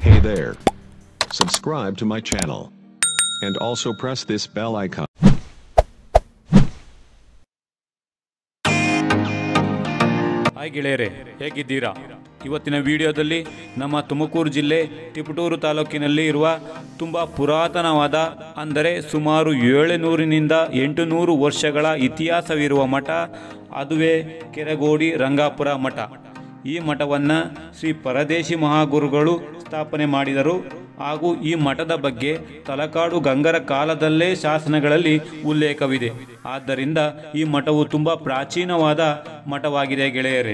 Hey there. Subscribe to my channel. And also press this bell icon. Hi ಗೆಳೆಯರೆ ಹೇಗಿದ್ದೀರಾ ಇವತ್ತಿನ ವಿಡಿಯೋದಲ್ಲಿ ನಮ್ಮ ತುಮಕೂರು ಜಿಲ್ಲೆ ತಿಪಟೂರು ತಾಲೂಕಿನಲ್ಲಿ ಇರುವ ತುಂಬ ಪುರಾತನವಾದ ಅಂದರೆ ಸುಮಾರು ಏಳುನೂರಿನಿಂದ ಎಂಟುನೂರು ವರ್ಷಗಳ ಇತಿಹಾಸವಿರುವ ಮಠ ಅದುವೇ ಕೆರಗೋಡಿ ರಂಗಾಪುರ ಮಠ ಈ ಮಠವನ್ನು ಶ್ರೀ ಪರದೇಶಿ ಮಹಾಗುರುಗಳು ಸ್ಥಾಪನೆ ಮಾಡಿದರು ಹಾಗೂ ಈ ಮಠದ ಬಗ್ಗೆ ತಲಕಾಡು ಗಂಗರ ಕಾಲದಲ್ಲೇ ಶಾಸನಗಳಲ್ಲಿ ಉಲ್ಲೇಖವಿದೆ ಆದ್ದರಿಂದ ಈ ಮಠವು ತುಂಬ ಪ್ರಾಚೀನವಾದ ಮಠವಾಗಿದೆ ಗೆಳೆಯರೇ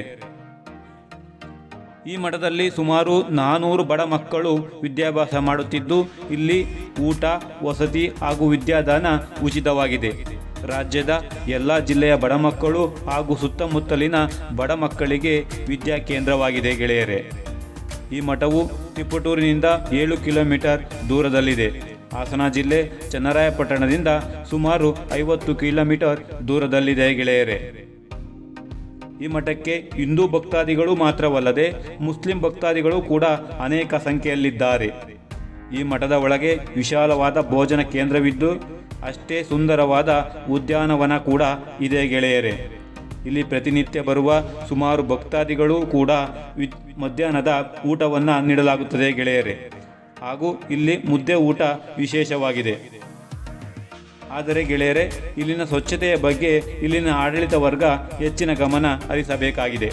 ಈ ಮಠದಲ್ಲಿ ಸುಮಾರು ನಾನೂರು ಬಡ ಮಕ್ಕಳು ವಿದ್ಯಾಭ್ಯಾಸ ಮಾಡುತ್ತಿದ್ದು ಇಲ್ಲಿ ಊಟ ವಸತಿ ಹಾಗೂ ವಿದ್ಯಾದಾನ ಉಚಿತವಾಗಿದೆ ರಾಜ್ಯದ ಎಲ್ಲ ಜಿಲ್ಲೆಯ ಬಡ ಮಕ್ಕಳು ಹಾಗೂ ಸುತ್ತಮುತ್ತಲಿನ ಬಡ ಮಕ್ಕಳಿಗೆ ವಿದ್ಯಾ ಕೇಂದ್ರವಾಗಿದೆ ಗೆಳೆಯರೇ ಈ ಮಠವು ತಿಪ್ಪಟೂರಿನಿಂದ ಏಳು ಕಿಲೋಮೀಟರ್ ದೂರದಲ್ಲಿದೆ ಹಾಸನ ಜಿಲ್ಲೆ ಚನ್ನರಾಯಪಟ್ಟಣದಿಂದ ಸುಮಾರು ಐವತ್ತು ಕಿಲೋಮೀಟರ್ ದೂರದಲ್ಲಿದೆ ಗೆಳೆಯರೇ ಈ ಮಠಕ್ಕೆ ಹಿಂದೂ ಭಕ್ತಾದಿಗಳು ಮಾತ್ರವಲ್ಲದೆ ಮುಸ್ಲಿಂ ಭಕ್ತಾದಿಗಳು ಕೂಡ ಅನೇಕ ಸಂಖ್ಯೆಯಲ್ಲಿದ್ದಾರೆ ಈ ಮಠದ ಒಳಗೆ ವಿಶಾಲವಾದ ಭೋಜನ ಕೇಂದ್ರವಿದ್ದು ಅಷ್ಟೇ ಸುಂದರವಾದ ಉದ್ಯಾನವನ ಕೂಡ ಇದೆ ಗೆಳೆಯರೇ ಇಲ್ಲಿ ಪ್ರತಿನಿತ್ಯ ಬರುವ ಸುಮಾರು ಭಕ್ತಾದಿಗಳು ಕೂಡ ವಿ ಮಧ್ಯಾಹ್ನದ ಊಟವನ್ನು ನೀಡಲಾಗುತ್ತದೆ ಗೆಳೆಯರೇ ಹಾಗೂ ಇಲ್ಲಿ ಮುದ್ದೆ ಊಟ ವಿಶೇಷವಾಗಿದೆ ಆದರೆ ಗೆಳೆಯರೆ ಇಲ್ಲಿನ ಸ್ವಚ್ಛತೆಯ ಬಗ್ಗೆ ಇಲ್ಲಿನ ಆಡಳಿತ ವರ್ಗ ಹೆಚ್ಚಿನ ಗಮನ ಹರಿಸಬೇಕಾಗಿದೆ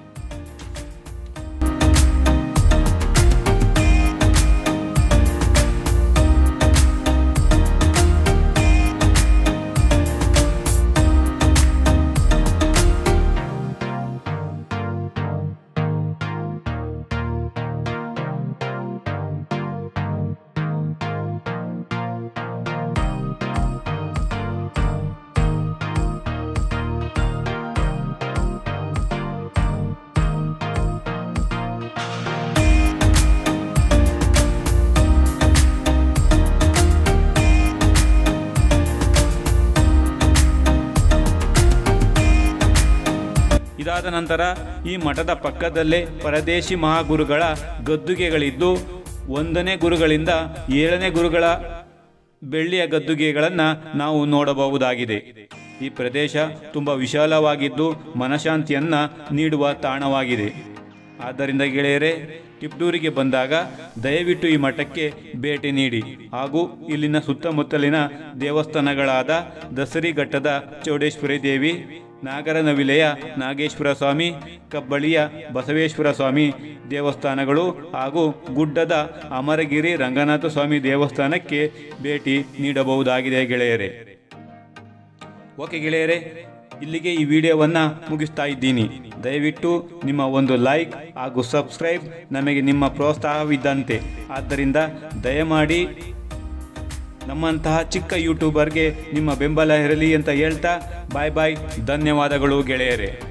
ಇದಾದ ನಂತರ ಈ ಮಠದ ಪಕ್ಕದಲ್ಲೇ ಪರದೇಶಿ ಮಹಾಗುರುಗಳ ಗದ್ದುಗೆಗಳಿದ್ದು ಒಂದನೇ ಗುರುಗಳಿಂದ ಏಳನೇ ಗುರುಗಳ ಬೆಳ್ಳಿಯ ಗದ್ದುಗೆಗಳನ್ನು ನಾವು ನೋಡಬಹುದಾಗಿದೆ ಈ ಪ್ರದೇಶ ತುಂಬ ವಿಶಾಲವಾಗಿದ್ದು ಮನಶಾಂತಿಯನ್ನ ನೀಡುವ ತಾಣವಾಗಿದೆ ಆದ್ದರಿಂದ ಗೆಳೆಯರೇ ಟಿಪ್ಟೂರಿಗೆ ಬಂದಾಗ ದಯವಿಟ್ಟು ಈ ಮಠಕ್ಕೆ ಭೇಟಿ ನೀಡಿ ಹಾಗೂ ಇಲ್ಲಿನ ಸುತ್ತಮುತ್ತಲಿನ ದೇವಸ್ಥಾನಗಳಾದ ದಸರಿಘಟ್ಟದ ಚೌಡೇಶ್ವರಿ ದೇವಿ ನಾಗರನವಿಲೆಯ ನಾಗೇಶ್ವರ ಸ್ವಾಮಿ ಕಬ್ಬಳಿಯ ಬಸವೇಶ್ವರ ಸ್ವಾಮಿ ದೇವಸ್ಥಾನಗಳು ಹಾಗೂ ಗುಡ್ಡದ ಅಮರಗಿರಿ ರಂಗನಾಥ ಸ್ವಾಮಿ ದೇವಸ್ಥಾನಕ್ಕೆ ಭೇಟಿ ನೀಡಬಹುದಾಗಿದೆ ಗೆಳೆಯರೇ ಓಕೆ ಗೆಳೆಯರೇ ಇಲ್ಲಿಗೆ ಈ ವಿಡಿಯೋವನ್ನು ಮುಗಿಸ್ತಾ ಇದ್ದೀನಿ ದಯವಿಟ್ಟು ನಿಮ್ಮ ಒಂದು ಲೈಕ್ ಹಾಗೂ ಸಬ್ಸ್ಕ್ರೈಬ್ ನಮಗೆ ನಿಮ್ಮ ಪ್ರೋತ್ಸಾಹವಿದ್ದಂತೆ ಆದ್ದರಿಂದ ದಯಮಾಡಿ ನಮ್ಮಂತಹ ಚಿಕ್ಕ ಯೂಟ್ಯೂಬರ್ಗೆ ನಿಮ್ಮ ಬೆಂಬಲ ಇರಲಿ ಅಂತ ಹೇಳ್ತಾ ಬಾಯ್ ಬಾಯ್ ಧನ್ಯವಾದಗಳು ಗೆಳೆಯರೇ